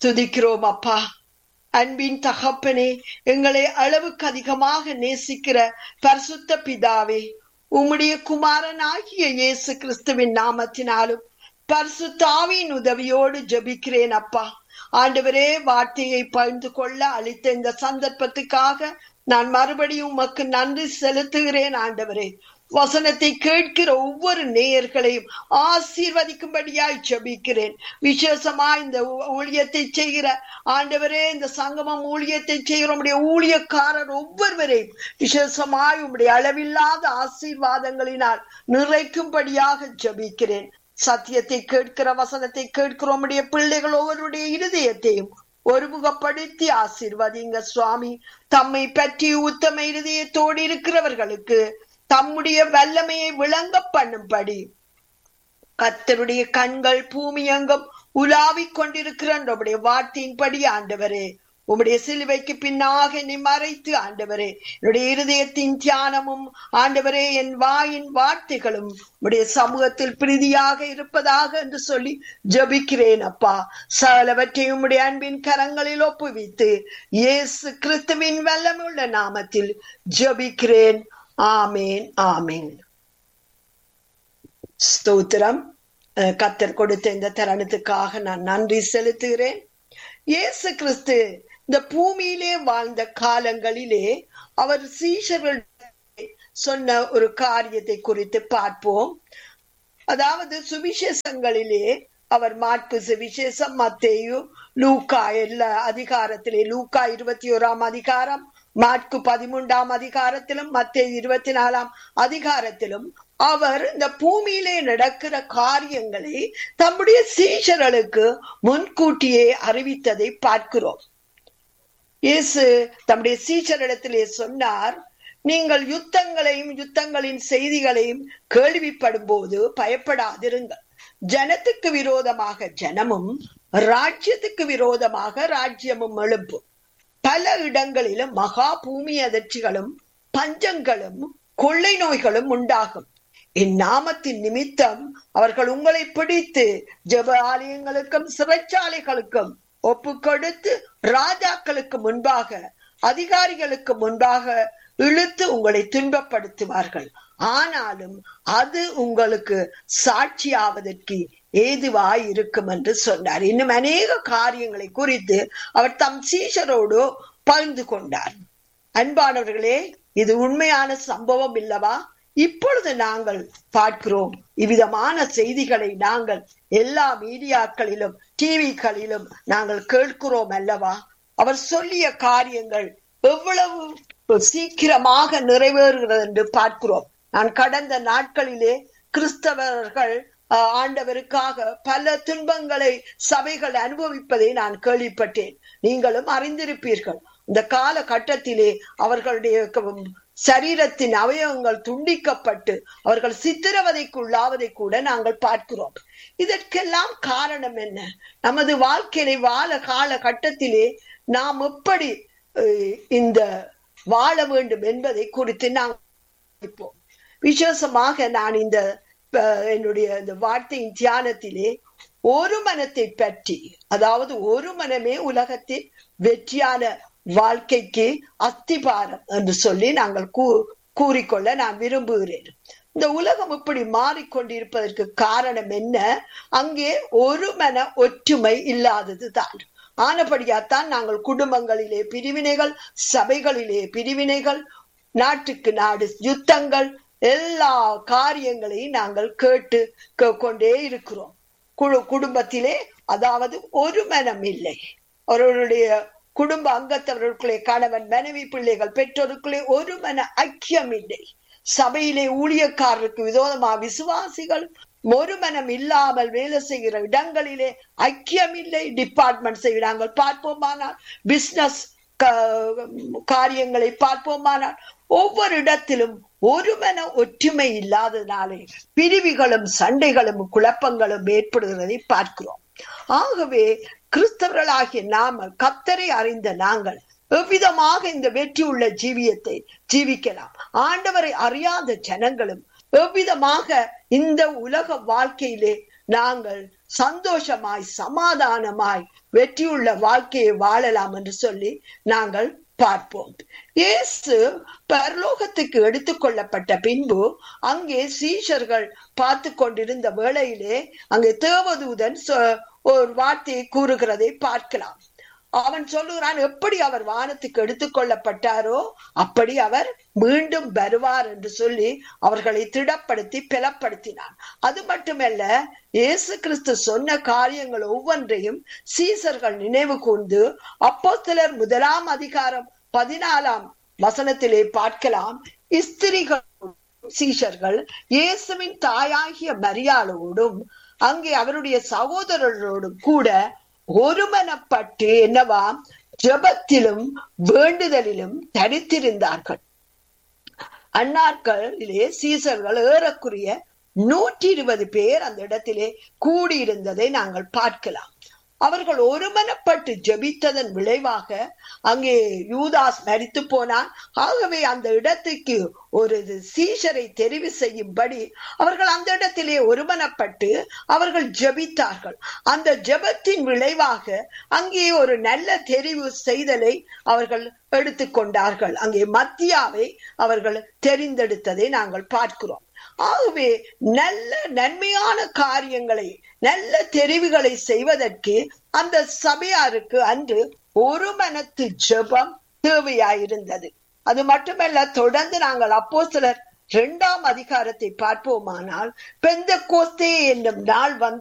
துதிக்கிறோம் அப்பா அன்பின் தகப்பனே எங்களை அளவுக்கு அதிகமாக நேசிக்கிற பரிசுத்த பிதாவே உம்முடைய குமாரனாகிய இயேசு கிறிஸ்துவின் நாமத்தினாலும் பரிசுத்தாவின் உதவியோடு ஜெபிக்கிறேன் அப்பா ஆண்டவரே வார்த்தையை பகிர்ந்து கொள்ள அளித்த இந்த சந்தர்ப்பத்துக்காக நான் மறுபடியும் உமக்கு நன்றி செலுத்துகிறேன் ஆண்டவரே வசனத்தை கேட்கிற ஒவ்வொரு நேயர்களையும் ஆசீர்வதிக்கும்படியாய் ஜெபிக்கிறேன் விசேஷமா இந்த ஊ- ஊழியத்தை செய்கிற ஆண்டவரே இந்த சங்கமம் ஊழியத்தை செய்கிற உடைய ஊழியக்காரர் ஒவ்வொருவரையும் விசேஷமாய் உம்முடைய அளவில்லாத ஆசீர்வாதங்களினால் நிறைக்கும்படியாக ஜெபிக்கிறேன் சத்தியத்தை கேட்கிற வசனத்தை கேட்கிற உம்முடைய பிள்ளைகள் ஒவ்வொருடைய இருதயத்தையும் ஒருமுகப்படுத்தி ஆசீர்வதிங்க சுவாமி தம்மை பற்றி உத்தம இருதயத்தோடு இருக்கிறவர்களுக்கு தம்முடைய வல்லமையை விளங்க பண்ணும்படி கர்த்தருடைய கண்கள் பூமி எங்கும் உலாவிக் கொண்டிருக்கிற நம்முடைய வார்த்தையின்படி ஆண்டவரே உம்முடைய சிலுவைக்கு பின்னாக என்னை மறைத்து ஆண்டவரே என்னுடைய இருதயத்தின் தியானமும் ஆண்டவரே என் வாயின் வார்த்தைகளும் உம்முடைய சமூகத்தில் பிரீதியாக இருப்பதாக என்று சொல்லி ஜெபிக்கிறேன் அப்பா சகலவற்றையும் உம்முடைய அன்பின் கரங்களில் ஒப்புவித்து இயேசு கிறிஸ்துவின் வல்லமுள்ள நாமத்தில் ஜெபிக்கிறேன் ஆமேன் ஆமேன் ஸ்தோத்திரம் அஹ் கர்த்தர் கொடுத்த இந்த தருணத்துக்காக நான் நன்றி செலுத்துகிறேன் இயேசு கிறிஸ்து இந்த பூமியிலே வாழ்ந்த காலங்களிலே அவர் சீஷர்கள் சொன்ன ஒரு காரியத்தை குறித்து பார்ப்போம் அதாவது சுவிசேஷங்களிலே அவர் மாற்கு சுவிசேஷம் மத்தேயு லூக்கா எல்லா அதிகாரத்திலே லூக்கா இருபத்தி ஓராம் அதிகாரம் மாற்கு பதிமூன்றாம் அதிகாரத்திலும் மத்தேயு இருபத்தி நாலாம் அதிகாரத்திலும் அவர் இந்த பூமியிலே நடக்கிற காரியங்களை தம்முடைய சீஷர்களுக்கு முன்கூட்டியே அறிவித்ததை பார்க்கிறோம் இயேசு தம்முடைய சீஷரிடத்திலே சொன்னார் நீங்கள் யுத்தங்களையும் யுத்தங்களின் செய்திகளையும் கேள்விப்படும் போது பயப்படாதிருங்கள் ஜனத்துக்கு விரோதமாக ஜனமும் ராஜ்யத்துக்கு விரோதமாக ராஜ்யமும் எழுப்பும் பல இடங்களிலும் மகா பூமி அதிர்ச்சிகளும் பஞ்சங்களும் கொள்ளை நோய்களும் உண்டாகும் என் நாமத்தின் நிமித்தம் அவர்கள் உங்களை பிடித்து ஜெப ஆலயங்களுக்கும் சிறைச்சாலைகளுக்கும் ஒப்பு கொடுத்து ராஜாக்களுக்கு முன்பாக அதிகாரிகளுக்கு முன்பாக இழுத்து உங்களை துன்பப்படுத்துவார்கள் ஆனாலும் அது உங்களுக்கு சாட்சியாவதற்கு ஏதுவாய் இருக்கும் என்று சொன்னார் இன்னும் அநேக காரியங்களை குறித்து அவர் தம் சீஷரோடு பகிர்ந்து கொண்டார் அன்பானவர்களே இது உண்மையான சம்பவம் இல்லவா இப்பொழுது நாங்கள் பார்க்கிறோம் இவ்விதமான செய்திகளை நாங்கள் எல்லா மீடியாக்களிலும் டிவிகளிலும் நாங்கள் கேட்கிறோம் அல்லவா அவர் சொல்லிய காரியங்கள் எவ்வளவு சீக்கிரமாக நிறைவேறுகிறது என்று பார்க்கிறோம் நான் கடந்த நாட்களிலே கிறிஸ்தவர்கள் ஆஹ், ஆண்டவருக்காக பல துன்பங்களை சபைகள் அனுபவிப்பதை நான் கேள்விப்பட்டேன் நீங்களும் அறிந்திருப்பீர்கள் இந்த கால கட்டத்திலே அவர்களுடைய க- சரீரத்தின் அவயவங்கள் துண்டிக்கப்பட்டு அவர்கள் சித்திரவதைக்குள்ளாவதை கூட நாங்கள் பார்க்கிறோம் இதற்கெல்லாம் காரணம் என்ன நமது வாழ்க்கையை வாழ கால கட்டத்திலே நாம் எப்படி அஹ், இந்த வாழ வேண்டும் என்பதை குறித்து நாம் இப்போ விசேஷமாக நான் இந்த அஹ், என்னுடைய இந்த வார்த்தையின் தியானத்திலே ஒரு மனத்தை பற்றி அதாவது ஒரு மனமே உலகத்தில் வெற்றியான வாழ்க்கைக்கு அஸ்திபாரம் என்று சொல்லி நாங்கள் கூ கூறிக்கொள்ள நான் விரும்புகிறேன் இந்த உலகம் இப்படி மாறிக்கொண்டிருப்பதற்கு காரணம் என்ன அங்கே ஒரு மன ஒற்றுமை இல்லாதது தான் ஆனபடியாத்தான் நாங்கள் குடும்பங்களிலே பிரிவினைகள் சபைகளிலே பிரிவினைகள் நாட்டுக்கு நாடு யுத்தங்கள் எல்லா காரியங்களையும் நாங்கள் கேட்டு கே- கொண்டே இருக்கிறோம் குழு குடும்பத்திலே அதாவது ஒரு மனம் இல்லை அவர்களுடைய குடும்ப அங்கத்தவர்களுக்குள்ளே கணவன் மனைவி பிள்ளைகள் பெற்றோருக்குள்ளே ஒரு மன ஐக்கியம் இல்லை சபையிலே ஊழியக்காரருக்கு விரோதமா விசுவாசிகள் ஒரு மனம் இல்லாமல் வேலை செய்கிற இடங்களிலே ஐக்கியம் இல்லை டிபார்ட்மெண்ட்ஸை நாங்கள் பார்ப்போமானால் பிசினஸ் காரியங்களை பார்ப்போமானால் ஒவ்வொரு இடத்திலும் ஒரு மன ஒற்றுமை இல்லாதனாலே பிரிவுகளும் சண்டைகளும் குழப்பங்களும் ஏற்படுகிறதை பார்க்கிறோம் ஆகவே கிறிஸ்தவர்களாகிய நாம கத்தரை அறிந்த நாங்கள் எவ்விதமாக இந்த வெற்றி உள்ள ஜீவியத்தை ஜீவிக்கலாம் ஆண்டவரை அறியாத ஜனங்களும் எவ்விதமாக இந்த உலக வாழ்க்கையிலே நாங்கள் சந்தோஷமாய் சமாதானமாய் வெற்றியுள்ள வாழ்க்கையை வாழலாம் என்று சொல்லி நாங்கள் பார்ப்போம் இயேசு பரலோகத்துக்கு எடுத்துக்கொள்ளப்பட்ட பின்பு அங்கே சீஷர்கள் பார்த்து கொண்டிருந்த வேளையிலே அங்கே தேவதூதன் ஒரு வார்த்தையை கூறுகிறதை பார்க்கலாம் அவன் சொல்லுகிறான் எப்படி அவர் வானத்துக்கு எடுத்துக்கொள்ளப்பட்டாரோ அப்படி அவர் மீண்டும் வருவார் என்று சொல்லி அவர்களை திடப்படுத்தி பலப்படுத்தினான் அது மட்டுமல்ல இயேசு கிறிஸ்து சொன்ன காரியங்கள் ஒவ்வொன்றையும் சீசர்கள் நினைவு கூர்ந்து அப்போ சிலர் முதலாம் அதிகாரம் பதினாலாம் வசனத்திலே பார்க்கலாம் ஸ்திரிகள் சீஷர்கள் இயேசுவின் தாயாகிய மரியாளோடும் அங்கே அவருடைய சகோதரர்களோடும் கூட ஒருமனப்பட்டு என்னவா ஜபத்திலும் வேண்டுதலிலும் தரித்திருந்தார்கள் அந்நாட்களிலே சீசர்கள் ஏறக்குரிய நூற்றி இருபது பேர் அந்த இடத்திலே கூடியிருந்ததை நாங்கள் பார்க்கலாம் அவர்கள் ஒருமனப்பட்டு ஜபித்ததன் விளைவாக அங்கே யூதாஸ் மரித்து போனான் ஆகவே அந்த இடத்துக்கு ஒரு சீஷரை தெரிவு செய்யும்படி அவர்கள் அந்த இடத்திலே ஒருமனப்பட்டு அவர்கள் ஜபித்தார்கள் அந்த ஜபத்தின் விளைவாக அங்கே ஒரு நல்ல தெரிவு செய்தலை அவர்கள் எடுத்துக்கொண்டார்கள் அங்கே மத்தியாவை அவர்கள் தெரிந்தெடுத்ததை நாங்கள் பார்க்கிறோம் ஆகவே நல்ல நன்மையான காரியங்களை நல்ல தெரிவுகளை செய்வதற்கு அந்த சபையாருக்கு அன்று ஒரு மனத்து ஜெபம் தேவையாயிருந்தது அது மட்டுமல்ல தொடர்ந்து நாங்கள் அப்போ சிலர் இரண்டாம் அதிகாரத்தை பார்ப்போமானால் பெந்த கோஸ்தே என்னும் நாள் வந்து